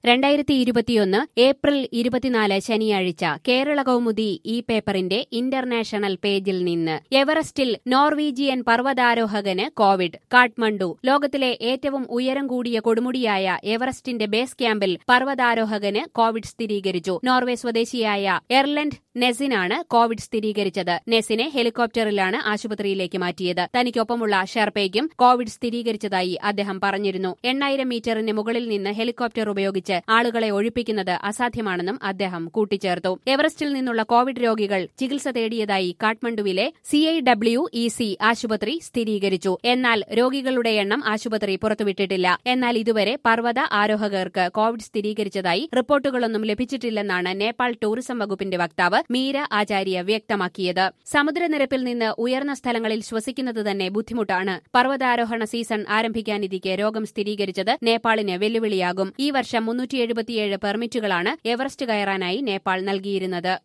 രണ്ടായിരത്തി ഇരുപത്തിയൊന്ന് ഏപ്രിൽ ഇരുപത്തിനാല് ശനിയാഴ്ച കേരള കൗമുദി ഈ പേപ്പറിന്റെ ഇന്റർനാഷണൽ പേജിൽ നിന്ന് എവറസ്റ്റിൽ നോർവീജിയൻ പർവ്വതാരോഹകന് കോവിഡ് കാഠ്മണ്ഡു ലോകത്തിലെ ഏറ്റവും ഉയരം കൂടിയ കൊടുമുടിയായ എവറസ്റ്റിന്റെ ബേസ് ക്യാമ്പിൽ പർവ്വതാരോഹകന് കോവിഡ് സ്ഥിരീകരിച്ചു നോർവേ സ്വദേശിയായ എർലൻഡ് നെസിനാണ് കോവിഡ് സ്ഥിരീകരിച്ചത് നെസിനെ ഹെലികോപ്റ്ററിലാണ് ആശുപത്രിയിലേക്ക് മാറ്റിയത് തനിക്കൊപ്പമുള്ള ഷെർപ്പയ്ക്കും കോവിഡ് സ്ഥിരീകരിച്ചതായി അദ്ദേഹം പറഞ്ഞിരുന്നു എണ്ണായിരം മീറ്ററിന് മുകളിൽ നിന്ന് ഹെലികോപ്റ്റർ ഉപയോഗിച്ച് ആളുകളെ ഒഴിപ്പിക്കുന്നത് അസാധ്യമാണെന്നും അദ്ദേഹം കൂട്ടിച്ചേർത്തു എവറസ്റ്റിൽ നിന്നുള്ള കോവിഡ് രോഗികൾ ചികിത്സ തേടിയതായി കാഠ്മണ്ഡുവിലെ C I W E C ആശുപത്രി സ്ഥിരീകരിച്ചു എന്നാൽ രോഗികളുടെ എണ്ണം ആശുപത്രി പുറത്തുവിട്ടിട്ടില്ല എന്നാൽ ഇതുവരെ പർവ്വത ആരോഹകർക്ക് കോവിഡ് സ്ഥിരീകരിച്ചതായി റിപ്പോർട്ടുകളൊന്നും ലഭിച്ചിട്ടില്ലെന്നാണ് നേപ്പാൾ ടൂറിസം വകുപ്പിന്റെ വക്താവ് മീര ആചാര്യ വ്യക്തമാക്കിയത് സമുദ്രനിരപ്പിൽ നിന്ന് ഉയർന്ന സ്ഥലങ്ങളിൽ ശ്വസിക്കുന്നത് തന്നെ ബുദ്ധിമുട്ടാണ് പർവ്വതാരോഹണ സീസൺ ആരംഭിക്കാനിരിക്കെ രോഗം സ്ഥിരീകരിച്ചത് നേപ്പാളിന് വെല്ലുവിളിയാകും ഈ വർഷം മുന്നൂറ്റി എഴുപത്തിയേഴ് പെർമിറ്റുകളാണ് എവറസ്റ്റ് കയറാനായി നേപ്പാൾ നൽകിയിരുന്നത്